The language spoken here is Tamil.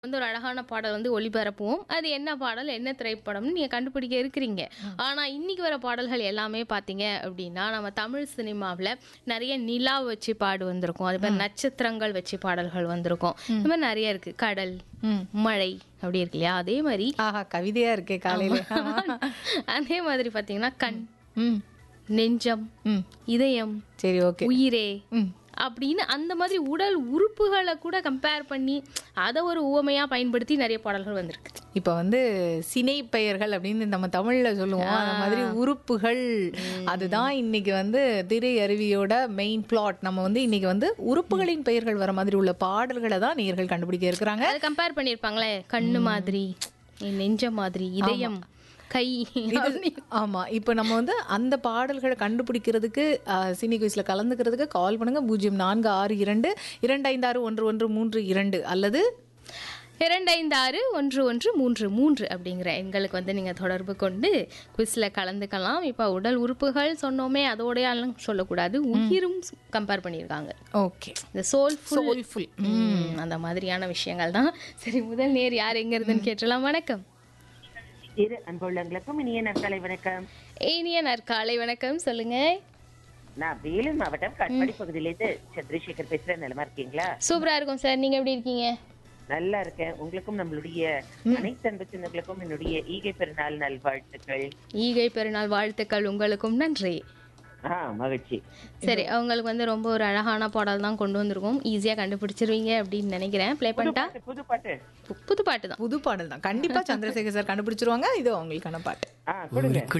வந்து ஒரு அழகான பாடல் வந்து ஒளிபரப்புவோம் அது என்ன பாடல் என்ன திரைப்படம்னு நீங்கள் கண்டுபிடிக்க இருக்கிறீங்க ஆனால் இன்னைக்கு வர பாடல்கள் எல்லாமே பார்த்தீங்க அப்படின்னா நம்ம தமிழ் சினிமாவில் நிறைய நிலா வச்சு பாடு வந்திருக்கும் அது மாதிரி நட்சத்திரங்கள் வச்சு பாடல்கள் வந்திருக்கும் இந்த மாதிரி நிறைய இருக்கு கடல் ம். மழை அப்படி இருக்கு இல்லையா அதே மாதிரி ஆஹா கவிதையா இருக்கே காலையில அதே மாதிரி பார்த்தீங்கன்னா கண் ம் நெஞ்சம் ம் இதயம் சரி ஓகே உயிரே ம் அப்படின்னு அந்த மாதிரி உடல் உறுப்புகளை கூட கம்பேர் பண்ணி அதை ஒரு உவமையா பயன்படுத்தி நிறைய பாடல்கள் வந்திருக்கு இப்ப வந்து சினை பெயர்கள் அப்படின்னு நம்ம தமிழ்ல சொல்லுவோம் அந்த மாதிரி உறுப்புகள் அதுதான் இன்னைக்கு வந்து திரை அருவியோட மெயின் பிளாட் நம்ம வந்து இன்னைக்கு வந்து உறுப்புகளின் பெயர்கள் வர மாதிரி உள்ள பாடல்களை தான் நேர்கள் கண்டுபிடிக்க இருக்கிறாங்க அதை கம்பேர் பண்ணியிருப்பாங்களே கண்ணு மாதிரி நெஞ்ச மாதிரி இதயம் கை இது ஆமா இப்போ நம்ம வந்து அந்த பாடல்களை கண்டுபிடிக்கிறதுக்கு அஹ், சினி குயிஸ்ல கலந்துக்கிறதுக்கு கால் பண்ணுங்க பூஜ்ஜியம் நான்கு ஆறு இரண்டு இரண்டு ஐந்து ஆறு ஒன்று ஒன்று மூன்று இரண்டு அல்லது இரண்டைந்து ஆறு ஒன்று ஒன்று மூன்று மூன்று அப்படிங்கிற எண்களுக்கு வந்து நீங்கள் தொடர்பு கொண்டு குவிஸில் கலந்துக்கலாம் இப்போ உடல் உறுப்புகள் சொன்னோமே அதோடையெல்லாம் சொல்லக்கூடாது உயிரும் கம்பேர் பண்ணியிருக்காங்க ஓகே இந்த சோல்ஃபுல் சோல்ஃபுல் அந்த மாதிரியான விஷயங்கள் தான் சரி முதல் நேர் யார் எங்க இருந்துன்னு கேட்டலாம் வணக்கம் இரு அன்புள்ளங்களுக்கும் இனிய நற்காலை வணக்கம் இனிய நற்காலை வணக்கம் சொல்லுங்க நான் வேலூர் மாவட்டம் கட்பாடி பகுதியிலேருந்து சந்திரசேகர் பேசுறேன் நலமா இருக்கீங்களா சூப்பரா இருக்கும் சார் நீங்க எப்படி இருக்கீங்க நல்லா இருக்கேன் உங்களுக்கும் நம்மளுடைய அனைத்து அன்பு சின்னங்களுக்கும் என்னுடைய ஈகை பெருநாள் நல்வாழ்த்துக்கள் ஈகை பெருநாள் வாழ்த்துக்கள் உங்களுக்கும் நன்றி ஆ மகிழ்ச்சி சரி அவங்களுக்கு வந்து ரொம்ப ஒரு அழகான பாடல் தான் கொண்டு வந்திருக்கோம் ஈஸியா கண்டுபிடிச்சிருவீங்க அப்படின்னு நினைக்கிறேன் ப்ளே பண்ணிட்டா பாட்டு, புது பாட்டு புது பாட்டு தான் புது பாடல் தான் கண்டிப்பா சந்திரசேகர் சார் கண்டுபிடிச்சிருவாங்க இது அவங்களுக்கான பாட்டு ஆ கொடுங்க